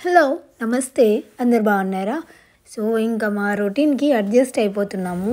hello నమస్తే అందరు బాగున్నారా సో ఇంకా మా రొటీన్కి అడ్జస్ట్ అయిపోతున్నాము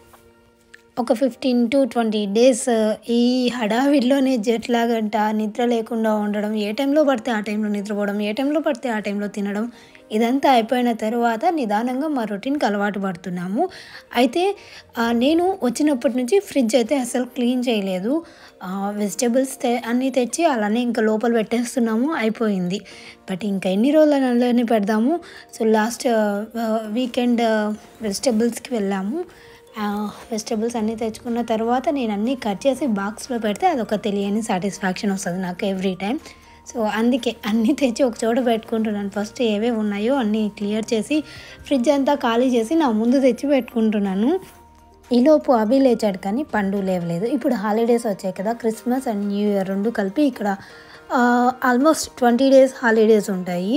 ఒక ఫిఫ్టీన్ టు ట్వంటీ డేస్ ఈ హడావిడిలోనే జెట్ లాగంట నిద్ర లేకుండా ఉండడం ఏ టైంలో పడితే ఆ టైంలో నిద్రపోవడం ఏ టైంలో పడితే ఆ టైంలో తినడం ఇదంతా అయిపోయిన తర్వాత నిదానంగా మా రొటీన్కి అలవాటు పడుతున్నాము అయితే ఆ, నేను వచ్చినప్పటి నుంచి ఫ్రిడ్జ్ అయితే అసలు క్లీన్ చేయలేదు వెజిటేబుల్స్ తె అన్నీ తెచ్చి అలానే ఇంకా లోపల పెట్టేస్తున్నాము అయిపోయింది బట్ ఇంకా ఎన్ని రోజులు అలానే పెడదాము సో లాస్ట్ వీకెండ్ వెజిటేబుల్స్కి వెళ్ళాము వెజిటేబుల్స్ అన్నీ తెచ్చుకున్న తర్వాత నేను అన్నీ కట్ చేసి బాక్స్లో పెడితే అదొక తెలియని సాటిస్ఫాక్షన్ వస్తుంది నాకు ఎవ్రీ టైం సో అందుకే అన్నీ తెచ్చి ఒక చోట పెట్టుకుంటున్నాను ఫస్ట్ ఏవేవి ఉన్నాయో అన్నీ క్లియర్ చేసి ఫ్రిడ్జ్ అంతా ఖాళీ చేసి నా ముందు తెచ్చి పెట్టుకుంటున్నాను ఈలోపు అభి లేచాడు కానీ పండు లేవలేదు ఇప్పుడు హాలిడేస్ వచ్చాయి కదా క్రిస్మస్ అండ్ న్యూ ఇయర్ రెండు కలిపి ఇక్కడ ఆల్మోస్ట్ ట్వంటీ డేస్ హాలిడేస్ ఉంటాయి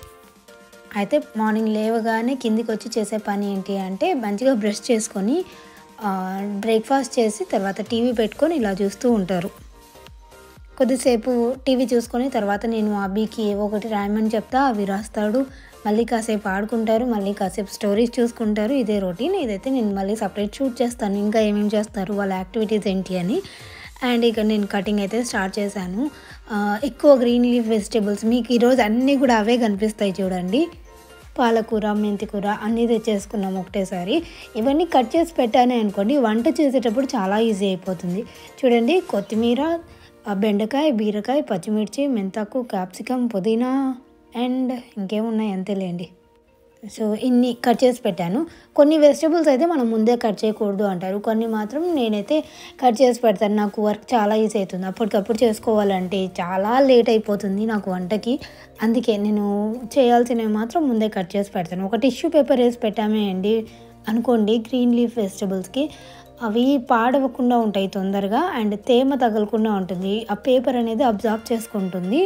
అయితే మార్నింగ్ లేవగానే కిందికి వచ్చి చేసే పని ఏంటి అంటే మంచిగా బ్రష్ చేసుకొని బ్రేక్ఫాస్ట్ చేసి తర్వాత టీవీ పెట్టుకొని ఇలా చూస్తూ ఉంటారు కొద్దిసేపు టీవీ చూసుకొని తర్వాత నేను అబ్బీకి ఏవో ఒకటి రాయమని చెప్తా అవి రాస్తాడు మళ్ళీ కాసేపు ఆడుకుంటారు మళ్ళీ కాసేపు స్టోరీస్ చూసుకుంటారు ఇదే రొటీన్ ఇదైతే నేను మళ్ళీ సపరేట్ షూట్ చేస్తాను ఇంకా ఏమేమి చేస్తారు వాళ్ళ యాక్టివిటీస్ ఏంటి అని అండ్ ఇక నేను కటింగ్ అయితే స్టార్ట్ చేశాను ఆ, ఎక్కువ గ్రీన్ లీఫ్ వెజిటేబుల్స్ మీకు ఈరోజు అన్నీ కూడా అవే కనిపిస్తాయి చూడండి పాలకూర మెంతికూర అన్నీ తెచ్చేసుకున్నాం ఒకటేసారి ఇవన్నీ కట్ చేసి పెట్టాను అనుకోండి వంట చేసేటప్పుడు చాలా ఈజీ అయిపోతుంది చూడండి కొత్తిమీర ఆ బెండకాయ బీరకాయ పచ్చిమిర్చి మెంతాకు క్యాప్సికమ్ పుదీనా అండ్ ఇంకేమున్నాయి అంతేలేండి సో ఇన్ని కట్ చేసి పెట్టాను కొన్ని వెజిటబుల్స్ అయితే మనం ముందే కట్ చేయకూడదు అంటారు కొన్ని మాత్రం నేనైతే కట్ చేసి పెడతాను నాకు వర్క్ చాలా ఈజీ అవుతుంది అప్పటికప్పుడు చేసుకోవాలంటే చాలా లేట్ అయిపోతుంది నాకు వంటకి అందుకే నేను చేయాల్సినవి మాత్రం ముందే కట్ చేసి పెడతాను ఒక టిష్యూ పేపర్ వేసి పెట్టామే అండి అనుకోండి గ్రీన్ లీఫ్ వెజిటబుల్స్కి అవి పాడవకుండా ఉంటాయి తొందరగా అండ్ తేమ తగలకుండా ఉంటుంది ఆ పేపర్ అనేది అబ్జార్బ్ చేసుకుంటుంది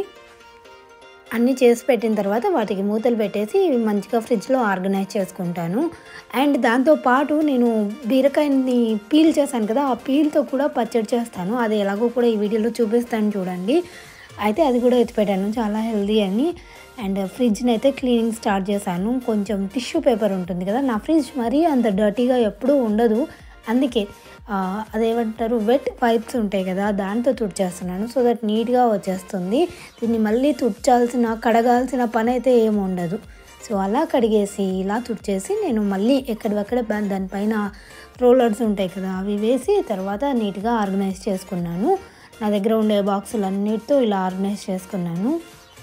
అన్నీ చేసి పెట్టిన తర్వాత వాటికి మూతలు పెట్టేసి ఇవి మంచిగా ఫ్రిడ్జ్లో ఆర్గనైజ్ చేసుకుంటాను అండ్ దాంతో పాటు నేను బీరకాయని పీల్ చేశాను కదా ఆ పీల్తో కూడా పచ్చడి చేస్తాను అది ఎలాగో కూడా ఈ వీడియోలో చూపిస్తాను చూడండి అయితే అది కూడా ఎత్తిపెట్టాను చాలా హెల్దీ అని అండ్ ఫ్రిడ్జ్ని అయితే క్లీనింగ్ స్టార్ట్ చేశాను కొంచెం టిష్యూ పేపర్ ఉంటుంది కదా నా ఫ్రిడ్జ్ మరీ అంత డర్టీగా ఎప్పుడూ ఉండదు అందుకే ఆ, అదేమంటారు వెట్ పైప్స్ ఉంటాయి కదా దాంతో తుడిచేస్తున్నాను సో దట్ నీట్గా వచ్చేస్తుంది దీన్ని మళ్ళీ తుడిచాల్సిన కడగాల్సిన పని అయితే ఏమి ఉండదు సో అలా కడిగేసి ఇలా తుడిచేసి నేను మళ్ళీ ఎక్కడివక్కడ బా- దానిపైన రోలర్స్ ఉంటాయి కదా అవి వేసి తర్వాత నీట్గా ఆర్గనైజ్ చేసుకున్నాను నా దగ్గర ఉండే బాక్సులు అన్నిటితో ఇలా ఆర్గనైజ్ చేసుకున్నాను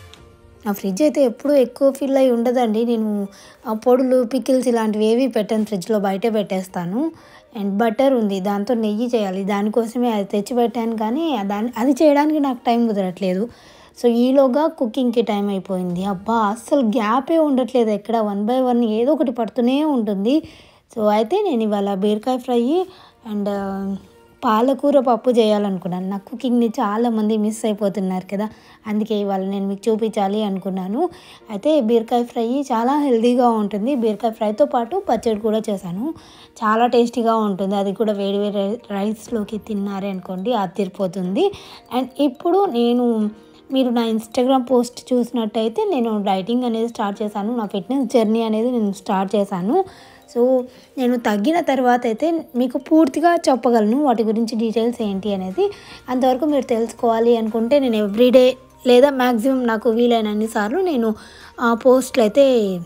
నా ఫ్రిడ్జ్ అయితే ఎప్పుడూ ఎక్కువ ఫిల్ అయి ఉండదండి నేను ఆ పొడులు పికిల్స్ ఇలాంటివి ఏవి పెట్టాను ఫ్రిడ్జ్లో బయటే పెట్టేస్తాను అండ్ బటర్ ఉంది దాంతో నెయ్యి చేయాలి దానికోసమే అది తెచ్చి పెట్టాను కానీ దాని అది చేయడానికి నాకు టైం కుదరట్లేదు సో ఈలోగా కుకింగ్కి టైం అయిపోయింది అబ్బా అస్సలు గ్యాపే ఉండట్లేదు ఎక్కడ వన్ బై వన్ ఏదో ఒకటి పడుతూనే ఉంటుంది సో అయితే నేను ఇవాళ బీరకాయ ఫ్రై అండ్ పాలకూర పప్పు చేయాలనుకున్నాను నా కుకింగ్ని చాలామంది మిస్ అయిపోతున్నారు కదా అందుకే ఇవాళ నేను మీకు చూపించాలి అనుకున్నాను అయితే బీరకాయ ఫ్రై చాలా హెల్తీగా ఉంటుంది బీరకాయ ఫ్రైతో పాటు పచ్చడి కూడా చేశాను చాలా టేస్టీగా ఉంటుంది అది కూడా వేడి వేడి రైస్లోకి తిన్నారే అనుకోండి అది తిరిపోతుంది అండ్ ఇప్పుడు నేను మీరు నా ఇన్స్టాగ్రామ్ పోస్ట్ చూసినట్టయితే నేను డైటింగ్ అనేది స్టార్ట్ చేశాను నా ఫిట్నెస్ జర్నీ అనేది నేను స్టార్ట్ చేశాను సో నేను తగ్గిన తర్వాత అయితే మీకు పూర్తిగా చెప్పగలను వాటి గురించి డీటెయిల్స్ ఏంటి అనేది అంతవరకు మీరు తెలుసుకోవాలి అనుకుంటే నేను ఎవ్రీడే లేదా మ్యాక్సిమం నాకు వీలైనన్ని సార్లు నేను ఆ పోస్ట్లు అయితే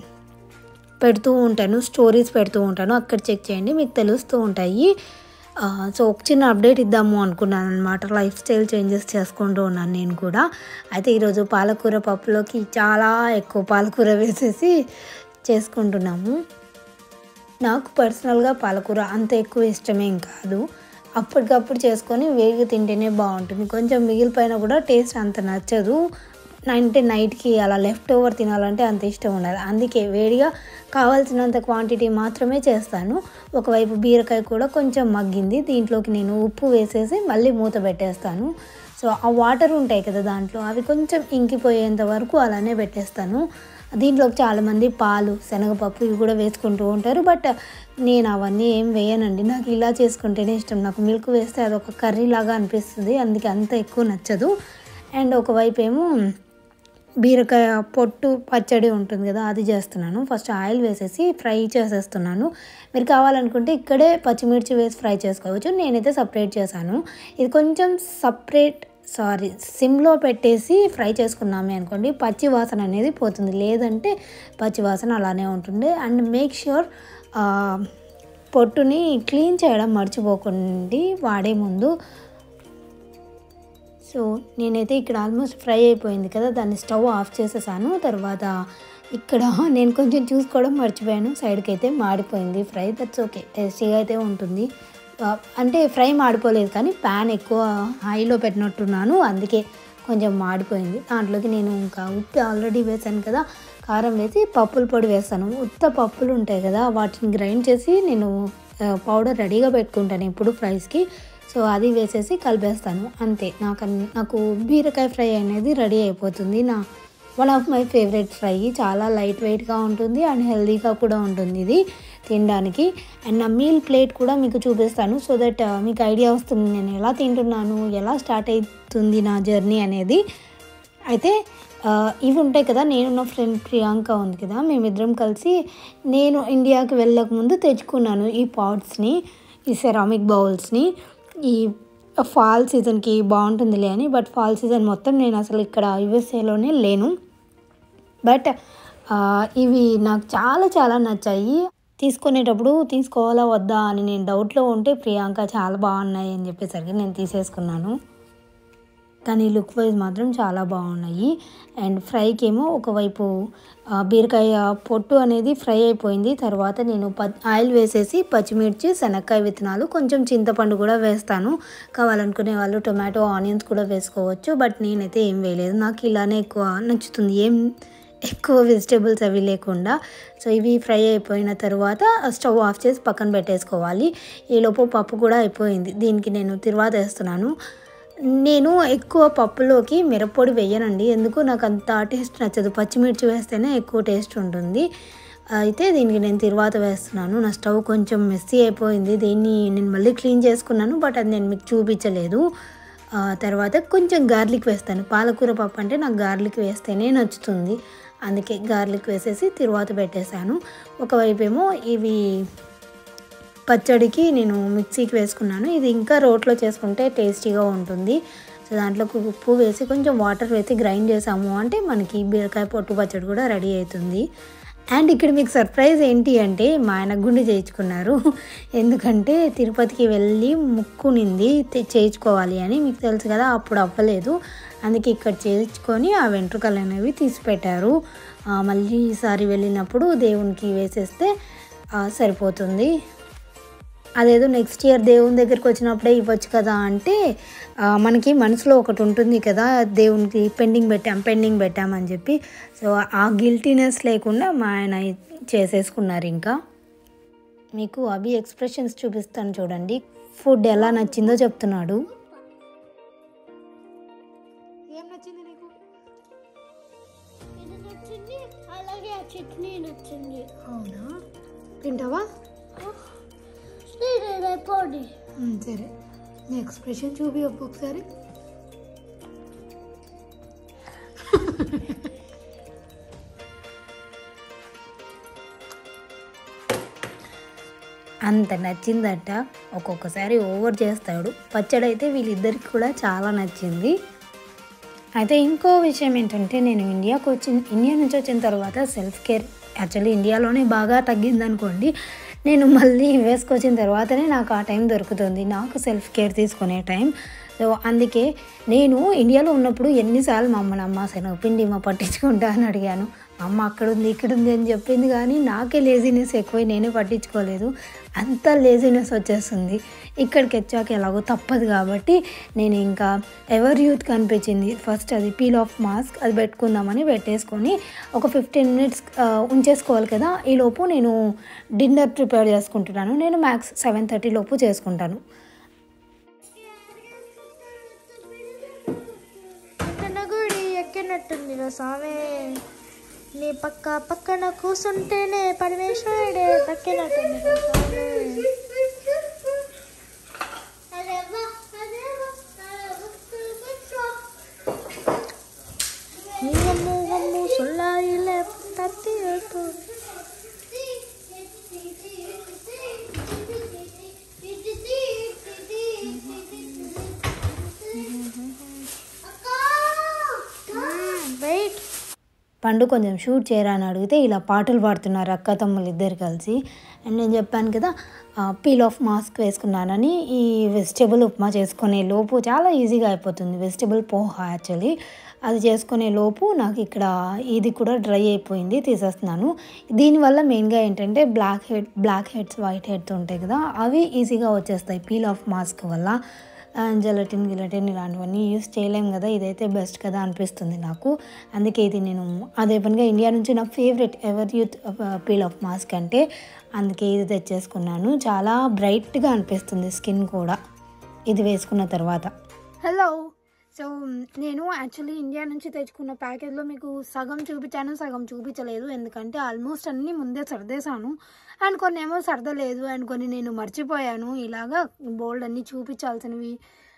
పెడుతూ ఉంటాను స్టోరీస్ పెడుతూ ఉంటాను అక్కడ చెక్ చేయండి మీకు తెలుస్తూ ఉంటాయి ఆ, సో ఒక చిన్న అప్డేట్ ఇద్దాము అనుకున్నాను అనమాట లైఫ్ స్టైల్ చేంజెస్ చేసుకుంటూ ఉన్నాను నేను కూడా అయితే ఈరోజు పాలకూర పప్పులోకి చాలా ఎక్కువ పాలకూర వేసేసి చేసుకుంటున్నాము నాకు పర్సనల్గా పాలకూర అంత ఎక్కువ ఇష్టమేం కాదు అప్పటికప్పుడు చేసుకొని వేడిగా తింటేనే బాగుంటుంది కొంచెం మిగిలిపోయినా కూడా టేస్ట్ అంత నచ్చదు అంటే నైట్కి అలా లెఫ్ట్ ఓవర్ తినాలంటే అంత ఇష్టం ఉండదు అందుకే వేడిగా కావాల్సినంత క్వాంటిటీ మాత్రమే చేస్తాను ఒకవైపు బీరకాయ కూడా కొంచెం మగ్గింది దీంట్లోకి నేను ఉప్పు వేసేసి మళ్ళీ మూత పెట్టేస్తాను సో ఆ వాటర్ ఉంటాయి కదా దాంట్లో అవి కొంచెం ఇంకిపోయేంత వరకు అలానే పెట్టేస్తాను దీంట్లోకి చాలామంది పాలు శనగపప్పు ఇవి కూడా వేసుకుంటూ ఉంటారు బట్ నేను అవన్నీ ఏం వేయనండి నాకు ఇలా చేసుకుంటేనే ఇష్టం నాకు మిల్క్ వేస్తే అదొక కర్రీ లాగా అనిపిస్తుంది అందుకే అంత ఎక్కువ నచ్చదు అండ్ ఒకవైపు ఏమో బీరకాయ పొట్టు పచ్చడి ఉంటుంది కదా అది చేస్తున్నాను ఫస్ట్ ఆయిల్ వేసేసి ఫ్రై చేసేస్తున్నాను మీరు కావాలనుకుంటే ఇక్కడే పచ్చిమిర్చి వేసి ఫ్రై చేసుకోవచ్చు నేనైతే సపరేట్ చేశాను ఇది కొంచెం సపరేట్ సారీ సిమ్లో పెట్టేసి ఫ్రై చేసుకున్నామే అనుకోండి పచ్చి వాసన అనేది పోతుంది లేదంటే పచ్చి వాసన అలానే ఉంటుంది అండ్ మేక్ ష్యూర్ పొట్టుని క్లీన్ చేయడం మర్చిపోకండి వాడే ముందు సో నేనైతే ఇక్కడ ఆల్మోస్ట్ ఫ్రై అయిపోయింది కదా దాన్ని స్టవ్ ఆఫ్ చేసేసాను తర్వాత ఇక్కడ నేను కొంచెం చూసుకోవడం మర్చిపోయాను సైడ్కి అయితే మాడిపోయింది ఫ్రై దట్స్ ఓకే టేస్టీగా అయితే ఉంటుంది ఆ, అంటే ఫ్రై మాడిపోలేదు కానీ ప్యాన్ ఎక్కువ హైలో పెట్టినట్టున్నాను అందుకే కొంచెం మాడిపోయింది దాంట్లోకి నేను ఇంకా ఉప్పు ఆల్రెడీ వేసాను కదా కారం వేసి పప్పుల పొడి వేస్తాను ఉత్త పప్పులు ఉంటాయి కదా వాటిని గ్రైండ్ చేసి నేను పౌడర్ రెడీగా పెట్టుకుంటాను ఇప్పుడు ఫ్రైస్కి సో అది వేసేసి కలిపేస్తాను అంతే నాకు అన్- నాకు బీరకాయ ఫ్రై అనేది రెడీ అయిపోతుంది నా one of my favourite fry చాలా లైట్ వెయిట్గా ఉంటుంది అండ్ హెల్తీగా కూడా ఉంటుంది ఇది తినడానికి అండ్ నా మీల్ ప్లేట్ కూడా మీకు చూపిస్తాను సో దట్ మీకు ఐడియా వస్తుంది నేను ఎలా తింటున్నాను ఎలా స్టార్ట్ అవుతుంది నా జర్నీ అనేది అయితే ఆ, ఇవి ఉంటాయి కదా నేను నా ఫ్రెండ్ ప్రియాంక ఉంది కదా మేమిద్దరం కలిసి నేను ఇండియాకి వెళ్ళక ముందు తెచ్చుకున్నాను ఈ పాట్స్ని ఈ సెరామిక్ బౌల్స్ని ఈ ఫాల్ సీజన్కి బాగుంటుందిలే అని బట్ ఫాల్ సీజన్ మొత్తం నేను అసలు ఇక్కడ యుఎస్ఏలోనే లేను బట్ ఆ, ఇవి నాకు చాలా చాలా నచ్చాయి తీసుకునేటప్పుడు తీసుకోవాలా వద్దా అని నేను డౌట్లో ఉంటే ప్రియాంక చాలా బాగున్నాయి అని చెప్పేసరికి నేను తీసేసుకున్నాను కానీ లుక్ వైజ్ మాత్రం చాలా బాగున్నాయి అండ్ ఫ్రైకి ఏమో ఒకవైపు ఆ, బీరకాయ పొట్టు అనేది ఫ్రై అయిపోయింది తర్వాత నేను ప ఆయిల్ వేసేసి పచ్చిమిర్చి శనక్కాయ విత్తనాలు కొంచెం చింతపండు కూడా వేస్తాను కావాలనుకునే వాళ్ళు టొమాటో ఆనియన్స్ కూడా వేసుకోవచ్చు బట్ నేనైతే ఏం వేయలేదు నాకు ఇలానే ఎక్కువ నచ్చుతుంది ఏం ఎక్కువ వెజిటేబుల్స్ అవి లేకుండా సో ఇవి ఫ్రై అయిపోయిన తర్వాత స్టవ్ ఆఫ్ చేసి పక్కన పెట్టేసుకోవాలి ఈలోపు పప్పు కూడా అయిపోయింది దీనికి నేను తిరువాత వేస్తున్నాను నేను ఎక్కువ పప్పులోకి మిరప్పొడి వేయనండి ఎందుకు నాకు అంత టేస్ట్ నచ్చదు పచ్చిమిర్చి వేస్తేనే ఎక్కువ టేస్ట్ ఉంటుంది అయితే దీనికి నేను తిరువాత వేస్తున్నాను నా స్టవ్ కొంచెం మెస్సీ అయిపోయింది దీన్ని నేను మళ్ళీ క్లీన్ చేసుకున్నాను బట్ అది నేను మీకు చూపించలేదు ఆ, తర్వాత కొంచెం గార్లిక్ వేస్తాను పాలకూర పప్పు అంటే నాకు గార్లిక్ వేస్తేనే నచ్చుతుంది అందుకే గార్లిక్ వేసేసి తిరువాత పెట్టేశాను ఒకవైపు ఏమో ఇవి పచ్చడికి నేను మిక్సీకి వేసుకున్నాను ఇది ఇంకా రోట్లో చేసుకుంటే టేస్టీగా ఉంటుంది సో దాంట్లోకి ఉప్పు వేసి కొంచెం వాటర్ వేసి గ్రైండ్ చేసాము అంటే మనకి బీరకాయ పొట్టు పచ్చడి కూడా రెడీ అవుతుంది అండ్ ఇక్కడ మీకు సర్ప్రైజ్ ఏంటి అంటే మా ఆయన గుండె చేయించుకున్నారు ఎందుకంటే తిరుపతికి వెళ్ళి ముక్కునింది తె- చేయించుకోవాలి అని మీకు తెలుసు కదా అప్పుడు అవ్వలేదు అందుకే ఇక్కడ చేయించుకొని ఆ వెంట్రుకలు అనేవి తీసి పెట్టారు ఆ, మళ్ళీ ఈసారి వెళ్ళినప్పుడు దేవునికి వేసేస్తే ఆ, సరిపోతుంది అదేదో నెక్స్ట్ ఇయర్ దేవుని దగ్గరికి వచ్చినప్పుడే ఇవ్వచ్చు కదా అంటే ఆ, మనకి మనసులో ఒకటి ఉంటుంది కదా దేవునికి పెండింగ్ పెట్టాం పెండింగ్ పెట్టాం అని చెప్పి సో ఆ గిల్టీనెస్ లేకుండా మా ఆయన చేసేసుకున్నారు ఇంకా మీకు అభి ఎక్స్ప్రెషన్స్ చూపిస్తాను చూడండి ఫుడ్ ఎలా నచ్చిందో చెప్తున్నాడు ఏం నచ్చింది నీకు ఇది నచ్చింది అలాగే ఆ చట్నీ నచ్చింది అవునా తింటావా శ్రీదేవి పొడి ఉమ్, సరే నీ ఎక్స్ప్రెషన్ చూపి ఒకసారి అంత నచ్చిందట ఒక్కొక్కసారి ఓవర్ చేస్తాడు పచ్చడి అయితే వీళ్ళిద్దరికి కూడా చాలా నచ్చింది అయితే ఇంకో విషయం ఏంటంటే నేను ఇండియాకు వచ్చిన ఇండియా నుంచి వచ్చిన తర్వాత సెల్ఫ్ కేర్ యాక్చువల్లీ ఇండియాలోనే బాగా తగ్గింది అనుకోండి నేను మళ్ళీ యుఎస్కి వచ్చిన తర్వాతనే నాకు ఆ టైం దొరుకుతుంది నాకు సెల్ఫ్ కేర్ తీసుకునే టైం సో అందుకే నేను ఇండియాలో ఉన్నప్పుడు ఎన్నిసార్లు మా అమ్మని అమ్మ శనగపిండి మా పట్టించుకుంటా అని అడిగాను మా అమ్మ అక్కడ ఉంది ఇక్కడ ఉంది అని చెప్పింది కానీ నాకే లేజినెస్ ఎక్కువై నేనే పట్టించుకోలేదు అంత లేజినెస్ వచ్చేస్తుంది ఇక్కడికి వచ్చాక ఎలాగో తప్పదు కాబట్టి నేను ఇంకా ఎవర్ యూత్ కనిపించింది ఫస్ట్ అది పీల్ ఆఫ్ మాస్క్ అది పెట్టుకుందామని పెట్టేసుకొని ఒక ఫిఫ్టీన్ మినిట్స్ ఉంచేసుకోవాలి కదా ఈ లోపు నేను డిన్నర్ ప్రిపేర్ చేసుకుంటున్నాను నేను మ్యాక్స్ సెవెన్ థర్టీ లోపు చేసుకుంటాను ఎక్కన గుడి ఎక్కినట్టుంది రా స్వామి నీ పక్క పక్కన కూర్చుంటేనే పరమేశ్వరుడే దక్కినట్టుంది రా స్వామి నీ అమ్ము పండు కొంచెం షూట్ చేయరా అని అడిగితే ఇలా పాటలు పాడుతున్నారు అక్క తమ్ముళ్ళు ఇద్దరు కలిసి అండ్ నేను చెప్పాను కదా పీల్ ఆఫ్ మాస్క్ వేసుకున్నానని ఈ వెజిటేబుల్ ఉప్మా చేసుకునే లోపు చాలా ఈజీగా అయిపోతుంది వెజిటేబుల్ పోహా యాక్చువల్లీ అది చేసుకునే లోపు నాకు ఇక్కడ ఇది కూడా డ్రై అయిపోయింది తీసేస్తున్నాను దీనివల్ల మెయిన్గా ఏంటంటే black head black heads white heads ఉంటాయి కదా అవి ఈజీగా వచ్చేస్తాయి పీల్ ఆఫ్ మాస్క్ వల్ల జెలటిన్ గిలటిన్ ఇలాంటివన్నీ యూస్ చేయలేం కదా ఇదైతే బెస్ట్ కదా అనిపిస్తుంది నాకు అందుకే ఇది నేను అదే పనిగా ఇండియా నుంచి నా favourite Everyuth peel off mask అంటే అందుకే ఇది తెచ్చేసుకున్నాను చాలా బ్రైట్గా అనిపిస్తుంది స్కిన్ కూడా ఇది వేసుకున్న తర్వాత హలో సో నేను యాక్చువల్లీ ఇండియా నుంచి తెచ్చుకున్న ప్యాకేజ్లో మీకు సగం చూపించాను సగం చూపించలేదు ఎందుకంటే ఆల్మోస్ట్ అన్నీ ముందే సర్దేశాను అండ్ కొన్ని ఏమో సర్దలేదు అండ్ కొన్ని నేను మర్చిపోయాను ఇలాగా బోల్డ్ అన్నీ చూపించాల్సినవి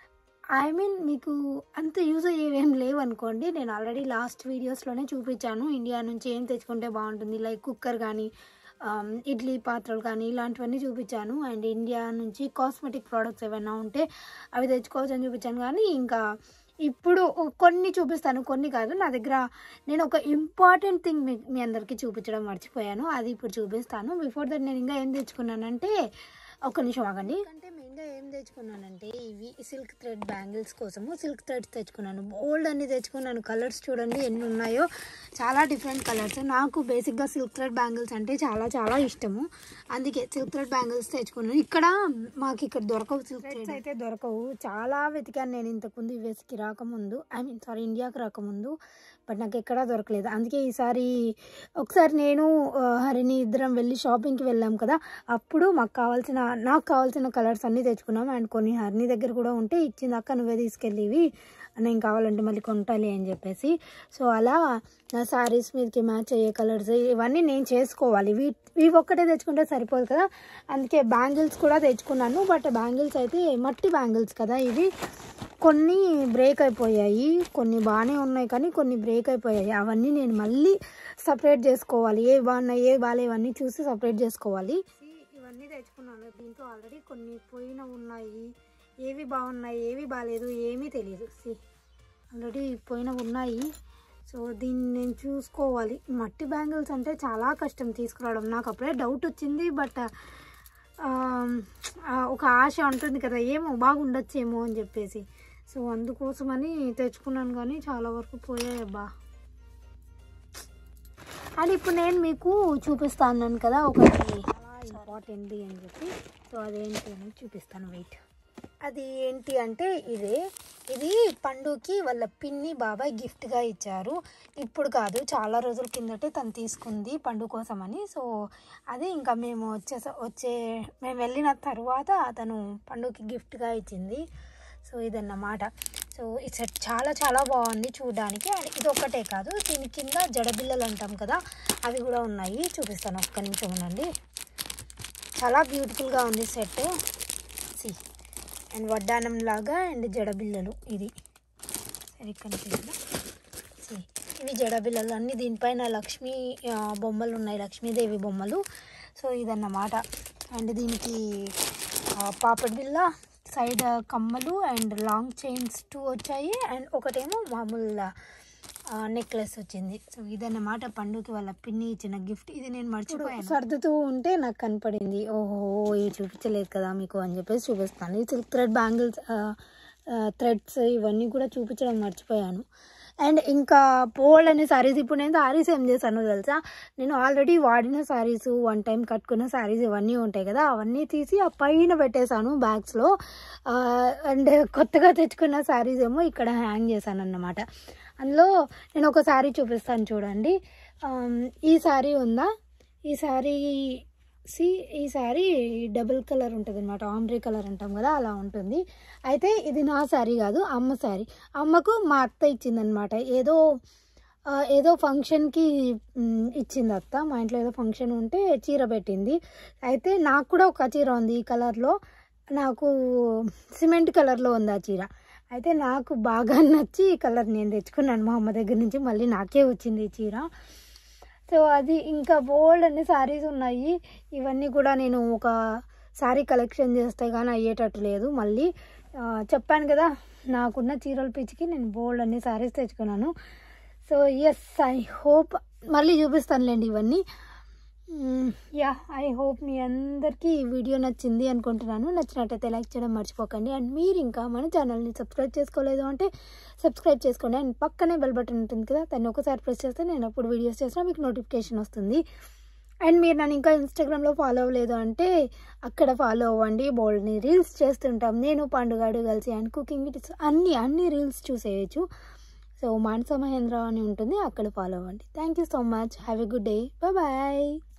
ఐ మీన్ మీకు అంత యూజ్ అయ్యేవేం లేవు అనుకోండి నేను ఆల్రెడీ లాస్ట్ వీడియోస్లోనే చూపించాను ఇండియా నుంచి ఏం తెచ్చుకుంటే బాగుంటుంది లైక్ కుక్కర్ కానీ ఆమ్, ఇడ్లీ పాత్రలు కానీ ఇలాంటివన్నీ చూపించాను అండ్ ఇండియా నుంచి కాస్మెటిక్ ప్రోడక్ట్స్ ఏమైనా ఉంటే అవి తెచ్చుకోవచ్చు అని చూపించాను కానీ ఇంకా ఇప్పుడు కొన్ని చూపిస్తాను కొన్ని కాదు నా దగ్గర నేను ఒక ఇంపార్టెంట్ థింగ్ మీ మీ అందరికీ చూపించడం మర్చిపోయాను అది ఇప్పుడు చూపిస్తాను బిఫోర్ దట్ నేను ఇంకా ఏం తెచ్చుకున్నానంటే ఒక నిమిషం ఆగండి అంటే మెయిన్గా ఏం తెచ్చుకున్నానంటే ఇవి సిల్క్ థ్రెడ్ బ్యాంగిల్స్ కోసము సిల్క్ థ్రెడ్స్ తెచ్చుకున్నాను బోల్డ్ అన్ని తెచ్చుకున్నాను కలర్స్ చూడండి ఎన్ని ఉన్నాయో చాలా డిఫరెంట్ కలర్స్ నాకు బేసిక్గా సిల్క్ థ్రెడ్ బ్యాంగిల్స్ అంటే చాలా చాలా ఇష్టము అందుకే సిల్క్ థ్రెడ్ బ్యాంగిల్స్ తెచ్చుకున్నాను ఇక్కడ మాకు ఇక్కడ దొరకవు సిల్క్ థ్రెడ్స్ అయితే దొరకవు చాలా వెతికాను నేను ఇంతకుముందు యూఎస్కి రాకముందు ఐ మీన్ సారీ ఇండియాకి రాకముందు బట్ నాకు ఎక్కడా దొరకలేదు అందుకే ఈసారి ఒకసారి నేను ఆ, హరిని ఇద్దరం వెళ్ళి షాపింగ్కి వెళ్ళాం కదా అప్పుడు మాకు కావాల్సిన నాకు కావాల్సిన కలర్స్ అన్నీ తెచ్చుకున్నాం అండ్ కొన్ని హరిని దగ్గర కూడా ఉంటే ఇచ్చింది అక్క నువ్వే తీసుకెళ్ళివి నేను కావాలంటే మళ్ళీ కొంటాలి అని చెప్పేసి సో అలా నా శారీస్ మీదకి మ్యాచ్ అయ్యే కలర్స్ ఇవన్నీ నేను చేసుకోవాలి వీ ఇవి ఒక్కటే తెచ్చుకుంటే సరిపోదు కదా అందుకే బ్యాంగిల్స్ కూడా తెచ్చుకున్నాను బట్ బ్యాంగిల్స్ అయితే మట్టి బ్యాంగిల్స్ కదా ఇవి కొన్ని బ్రేక్ అయిపోయాయి కొన్ని బాగానే ఉన్నాయి కానీ కొన్ని బ్రేక్ అయిపోయాయి అవన్నీ నేను మళ్ళీ సపరేట్ చేసుకోవాలి ఏ బాగున్నాయి ఏ బాగాలేవు ఇవన్నీ చూసి సపరేట్ చేసుకోవాలి ఇవన్నీ తెచ్చుకున్నాను దీంట్లో ఆల్రెడీ కొన్ని పోయిన ఉన్నాయి ఏవి బాగున్నాయి ఏవి బాగాలేదు ఏమీ తెలియదు సి ఆల్రెడీ పోయిన ఉన్నాయి సో దీన్ని నేను చూసుకోవాలి మట్టి బ్యాంగిల్స్ అంటే చాలా కష్టం తీసుకురావడం నాకు అప్పుడే డౌట్ వచ్చింది బట్ ఒక ఆశ ఉంటుంది కదా ఏమో బాగుండొచ్చేమో అని చెప్పేసి సో అందుకోసమని తెచ్చుకున్నాను కానీ చాలా వరకు పోయాయి అబ్బా అండ్ ఇప్పుడు నేను మీకు చూపిస్తాను కదా ఒకటి చాలా ఇంపార్టెంట్ది అని చెప్పి సో అదేంటి అని చూపిస్తాను వెయిట్ అది ఏంటి అంటే ఇదే ఇది పండుకి వాళ్ళ పిన్ని బాబాయ్ గిఫ్ట్గా ఇచ్చారు ఇప్పుడు కాదు చాలా రోజుల కిందటే తను తీసుకుంది పండు కోసమని సో అది ఇంకా మేము వచ్చే వచ్చే మేము వెళ్ళిన తర్వాత తను పండుకి గిఫ్ట్గా ఇచ్చింది సో ఇదన్నమాట సో ఈ సెట్ చాలా చాలా బాగుంది చూడడానికి అండ్ ఇది ఒక్కటే కాదు దీని కింద జడబిల్లలు అంటాం కదా అవి కూడా ఉన్నాయి చూపిస్తాను ఒక్క నిమిషం ఉండండి చాలా బ్యూటిఫుల్గా ఉంది సెట్ సి అండ్ వడ్డానం లాగా అండ్ జడబిల్లలు ఇది సరే ఇక్కడ చూద్దాం సి ఇవి జడబిల్లలు అన్నీ దీనిపైన లక్ష్మీ ఆ, బొమ్మలు ఉన్నాయి లక్ష్మీదేవి బొమ్మలు సో ఇదన్నమాట అండ్ దీనికి ఆ, పాపడ్ బిల్ల సైడ్ కమ్మలు అండ్ లాంగ్ చైన్స్ టూ వచ్చాయి అండ్ ఒకటేమో మామూలు నెక్లెస్ వచ్చింది సో ఇదన్నమాట పండుగకి వాళ్ళ పిన్ని ఇచ్చిన గిఫ్ట్ ఇది నేను మర్చిపోయాను సర్దుతూ ఉంటే నాకు కనపడింది ఓహో ఇది చూపించలేదు కదా మీకు అని చెప్పేసి చూపిస్తాను ఈ సిల్క్ థ్రెడ్ బ్యాంగిల్స్ థ్రెడ్స్ ఇవన్నీ కూడా చూపించడం మర్చిపోయాను అండ్ ఇంకా పోల్డ్ అనే శారీస్ ఇప్పుడు నేను శారీస్ ఏం చేశానో తెలుసా నేను ఆల్రెడీ వాడిన శారీస్ వన్ టైం కట్టుకున్న శారీస్ ఇవన్నీ ఉంటాయి కదా అవన్నీ తీసి ఆ పైన పెట్టేశాను బ్యాగ్స్లో అండ్ కొత్తగా తెచ్చుకున్న శారీస్ ఏమో ఇక్కడ హ్యాంగ్ చేశాను అన్నమాట అందులో నేను ఒక శారీ చూపిస్తాను చూడండి ఆమ్, ఈ శారీ ఉందా ఈ శారీ సి ఈ శారీ డబుల్ కలర్ ఉంటుంది అనమాట ఆమ్రీ కలర్ అంటాం కదా అలా ఉంటుంది అయితే ఇది నా శారీ కాదు అమ్మ శారీ అమ్మకు మా అత్త ఇచ్చిందనమాట ఏదో ఆ, ఏదో ఫంక్షన్కి మ్, ఇచ్చింది అత్త మా ఇంట్లో ఏదో ఫంక్షన్ ఉంటే చీర పెట్టింది అయితే నాకు కూడా ఒక చీర ఉంది ఈ కలర్లో నాకు సిమెంట్ కలర్లో ఉంది ఆ చీర అయితే నాకు బాగా నచ్చి ఈ కలర్ నేను తెచ్చుకున్నాను మా అమ్మ దగ్గర నుంచి మళ్ళీ నాకే వచ్చింది ఈ చీర సో అది ఇంకా బోల్డ్ అన్ని శారీస్ ఉన్నాయి ఇవన్నీ కూడా నేను ఒక శారీ కలెక్షన్ చేస్తే కానీ అయ్యేటట్టు లేదు మళ్ళీ ఆ, చెప్పాను కదా నాకున్న చీరల పిచ్చికి నేను బోల్డ్ అన్ని శారీస్ తెచ్చుకున్నాను సో ఎస్ ఐ హోప్ మళ్ళీ చూపిస్తానులేండి ఇవన్నీ యా ఐ హోప్ మీ అందరికీ ఈ వీడియో నచ్చింది అనుకుంటున్నాను నచ్చినట్టయితే లైక్ చేయడం మర్చిపోకండి అండ్ మీరు ఇంకా మన ఛానల్ని సబ్స్క్రైబ్ చేసుకోలేదు అంటే సబ్స్క్రైబ్ చేసుకోండి అండ్ పక్కనే బెల్ బటన్ ఉంటుంది కదా దాన్ని ఒకసారి ప్రెస్ చేస్తే నేను ఎప్పుడు వీడియోస్ చేసినా మీకు నోటిఫికేషన్ వస్తుంది అండ్ మీరు నన్ను ఇంకా ఇన్స్టాగ్రామ్లో ఫాలో అవ్వలేదు అంటే అక్కడ ఫాలో అవ్వండి బోల్డ్ని రీల్స్ చేస్తుంటాం నేను పండుగాడు కలిసి అండ్ కుకింగ్ విత్ అన్ని అన్ని రీల్స్ చూసేయచ్చు సో మానస మహేంద్ర అని ఉంటుంది అక్కడ ఫాలో అవ్వండి thank you so much have a good day bye